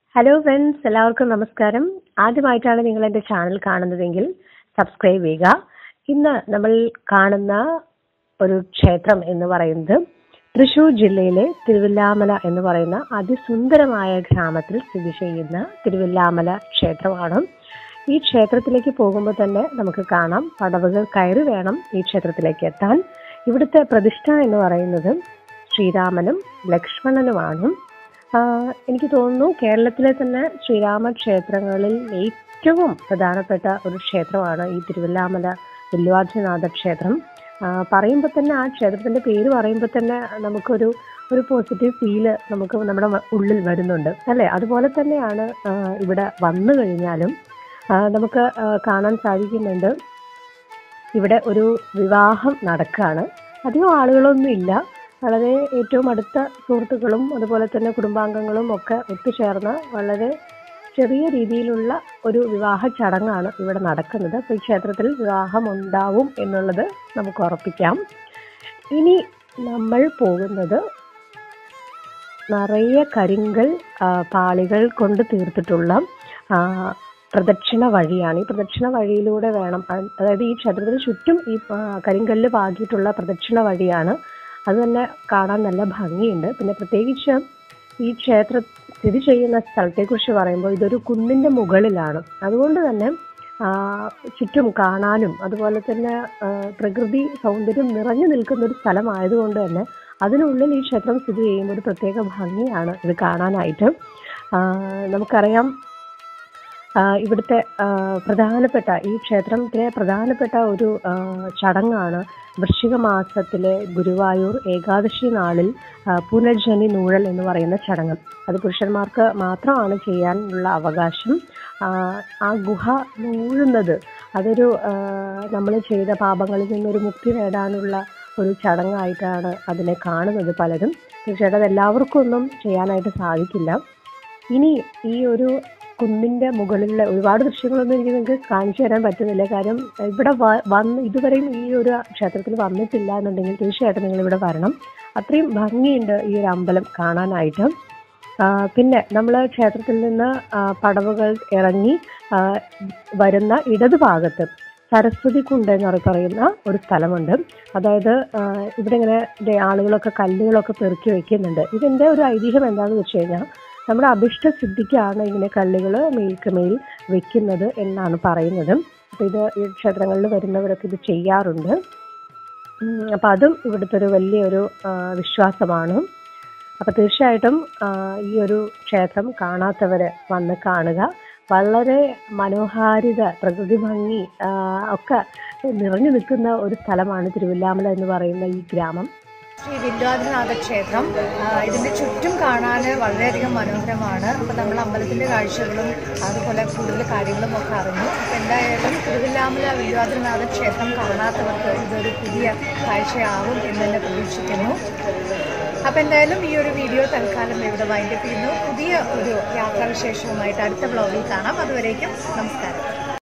hello friends എല്ലാവർക്കും നമസ്കാരം ആദ്യമായിട്ടാണ് നിങ്ങൾ എൻ്റെ ചാനൽ കാണുന്നതെങ്കിൽ സബ്സ്ക്രൈബ് ചെയ്യുക ഇന്ന് നമ്മൾ കാണുന്ന ഒരു ക്ഷേത്രം എന്ന് പറയുന്നത് തൃശൂർ ജില്ലയിലെ തിരുവില്ലാമല എന്ന് പറയുന്ന അതിസുന്ദരമായ ഗ്രാമത്തിൽ സ്ഥിതി ചെയ്യുന്ന തിരുവില്ലാമല ക്ഷേത്രമാണ് ഈ ക്ഷേത്രത്തിലേക്ക് പോകുമ്പോൾ തന്നെ നമുക്ക് കാണാം പടവുകൾ കയറി വേണം ഈ ക്ഷേത്രത്തിലേക്ക് എത്താൻ ഇവിടുത്തെ പ്രതിഷ്ഠ എന്ന് പറയുന്നത് ശ്രീരാമനും ലക്ഷ്മണനുമാണ് ആഹ് എനിക്ക് തോന്നുന്നു കേരളത്തിലെ തന്നെ ശ്രീരാമ ക്ഷേത്രങ്ങളിൽ ഏറ്റവും പ്രധാനപ്പെട്ട ഒരു ക്ഷേത്രമാണ് ഈ തിരുവല്ലാമല വില്വാർജനാഥ ക്ഷേത്രം ആഹ് പറയുമ്പോൾ തന്നെ ആ ക്ഷേത്രത്തിന്റെ പേര് പറയുമ്പോൾ തന്നെ നമുക്കൊരു ഒരു പോസിറ്റീവ് ഫീല് നമുക്ക് നമ്മുടെ മ- ഉള്ളിൽ വരുന്നുണ്ട് അല്ലേ അതുപോലെ തന്നെയാണ് ആഹ് ഇവിടെ വന്നു കഴിഞ്ഞാലും ആഹ് നമുക്ക് ആഹ് കാണാൻ സാധിക്കുന്നുണ്ട് ഇവിടെ ഒരു വിവാഹം നടക്കുകയാണ് അധികം ആളുകളൊന്നും ഇല്ല വളരെ ഏറ്റവും അടുത്ത സുഹൃത്തുക്കളും അതുപോലെ തന്നെ കുടുംബാംഗങ്ങളും ഒക്കെ ഒത്തുചേർന്ന് വളരെ ചെറിയ രീതിയിലുള്ള ഒരു വിവാഹ ചടങ്ങാണ് ഇവിടെ നടക്കുന്നത് അപ്പോൾ ഈ ക്ഷേത്രത്തിൽ വിവാഹം ഉണ്ടാവും എന്നുള്ളത് നമുക്ക് ഉറപ്പിക്കാം ഇനി നമ്മൾ പോകുന്നത് നിറയെ കരിങ്കൽ ആ, പാളികൾ കൊണ്ട് തീർത്തിട്ടുള്ള ആ, പ്രദക്ഷിണ വഴിയാണ് ഈ പ്രദക്ഷിണ വഴിയിലൂടെ വേണം അ- അതായത് ഈ ക്ഷേത്രത്തിന് ചുറ്റും ഈ ആ, കരിങ്കല്ല് പാകിയിട്ടുള്ള പ്രദക്ഷിണ വഴിയാണ് അത് തന്നെ കാണാൻ നല്ല ഭംഗിയുണ്ട് പിന്നെ പ്രത്യേകിച്ച് ഈ ക്ഷേത്രം സ്ഥിതി ചെയ്യുന്ന സ്ഥലത്തെക്കുറിച്ച് പറയുമ്പോൾ ഇതൊരു കുന്നിന്റെ മുകളിലാണ് അതുകൊണ്ട് തന്നെ ആ, ചുറ്റും കാണാനും അതുപോലെ തന്നെ ആ, പ്രകൃതി സൗന്ദര്യം നിറഞ്ഞു നിൽക്കുന്ന ഒരു സ്ഥലമായതുകൊണ്ട് തന്നെ അതിനുള്ളിൽ ഈ ക്ഷേത്രം സ്ഥിതി ചെയ്യുമ്പോൾ ഒരു പ്രത്യേക ഭംഗിയാണ് ഇത് കാണാനായിട്ട് ആ, നമുക്കറിയാം ആ, ഇവിടുത്തെ ആ, പ്രധാനപ്പെട്ട ഈ ക്ഷേത്രത്തിലെ പ്രധാനപ്പെട്ട ഒരു ആ, ചടങ്ങാണ് വൃശ്ചിക മാസത്തിലെ ഗുരുവായൂർ ഏകാദശി നാളിൽ ആ, പുനർജനി നൂഴൽ എന്ന് പറയുന്ന ചടങ്ങ് അത് പുരുഷന്മാർക്ക് മാത്രമാണ് ചെയ്യാനുള്ള അവകാശം ആ, ആ ഗുഹ നൂഴുന്നത് അതൊരു നമ്മൾ ചെയ്ത പാപങ്ങളിൽ നിന്നൊരു മുക്തി നേടാനുള്ള ഒരു ചടങ്ങായിട്ടാണ് അതിനെ കാണുന്നത് പലരും തീർച്ചയായിട്ടും അത് എല്ലാവർക്കും ഒന്നും ചെയ്യാനായിട്ട് സാധിക്കില്ല ഇനി ഈ ഒരു കുന്നിന്റെ മുകളിലെ ഒരുപാട് ദൃശ്യങ്ങളൊന്നും എനിക്ക് നിങ്ങൾക്ക് കാണിച്ചു തരാൻ പറ്റുന്നില്ല കാര്യം ഇവിടെ വ- വന്ന് ഇതുവരെയും ഈ ഒരു ക്ഷേത്രത്തിൽ വന്നിട്ടില്ല എന്നുണ്ടെങ്കിൽ തീർച്ചയായിട്ടും നിങ്ങൾ ഇവിടെ വരണം അത്രയും ഭംഗിയുണ്ട് ഈ ഒരു അമ്പലം കാണാനായിട്ട് ആ, പിന്നെ നമ്മൾ ക്ഷേത്രത്തിൽ നിന്ന് ആ, പടവുകൾ ഇറങ്ങി ആ, വരുന്ന ഇടതുഭാഗത്ത് സരസ്വതി കുണ്ട് എന്ന് പറ- പറയുന്ന ഒരു സ്ഥലമുണ്ട് അതായത് ആ, ഇവിടെ ഇങ്ങനെ ദേ ആളുകളൊക്കെ കല്ലുകളൊക്കെ പെറുക്കി വെക്കുന്നുണ്ട് ഇതിന്റെ ഒരു ഐതിഹ്യം എന്താണെന്ന് വെച്ച് കഴിഞ്ഞാൽ നമ്മുടെ അഭിഷ്ട സിദ്ധിക്കാണ് ഇങ്ങനെ കല്ലുകൾ മേൽക്ക് മേൽ വെക്കുന്നത് എന്നാണ് പറയുന്നത് അപ്പൊ ഇത് ഈ ക്ഷേത്രങ്ങളിൽ വരുന്നവരൊക്കെ ഇത് ചെയ്യാറുണ്ട് ഉം, അപ്പൊ അതും ഇവിടുത്തെ ഒരു വലിയൊരു ആ, വിശ്വാസമാണ് അപ്പൊ തീർച്ചയായിട്ടും ആ, ഈ ഒരു ക്ഷേത്രം കാണാത്തവര് വന്ന് കാണുക വളരെ മനോഹാരിത പ്രകൃതി ഭംഗി ആ, ഒക്കെ നിറഞ്ഞു നിൽക്കുന്ന ഒരു സ്ഥലമാണ് തിരുവല്ലാമല എന്ന് പറയുന്ന ഈ ഗ്രാമം ശ്രീ വില്വാദിനാഥ ക്ഷേത്രം ആ, ഇതിന്റെ ചുറ്റും കാണാൻ വളരെയധികം മനോഹരമാണ് അപ്പൊ നമ്മൾ അമ്പലത്തിന്റെ കാഴ്ചകളും അതുപോലെ കൂടുതൽ കാര്യങ്ങളും ഒക്കെ അറിഞ്ഞു അപ്പൊ എന്തായാലും തിരുവില്ലാമല വില്വാദിനാഥ ക്ഷേത്രം കാണാത്തവർക്ക് ഇതൊരു പുതിയ കാഴ്ചയാവും എന്ന് തന്നെ പ്രതീക്ഷിക്കുന്നു അപ്പൊ എന്തായാലും ഈ ഒരു വീഡിയോ തൽക്കാലം ഇവിടെ വൈൻഡപ്പ് ചെയ്യുന്നു പുതിയ ഒരു യാത്രാവിശേഷവുമായിട്ട് അടുത്ത ബ്ലോഗിൽ കാണാം അതുവരേക്കും നമസ്കാരം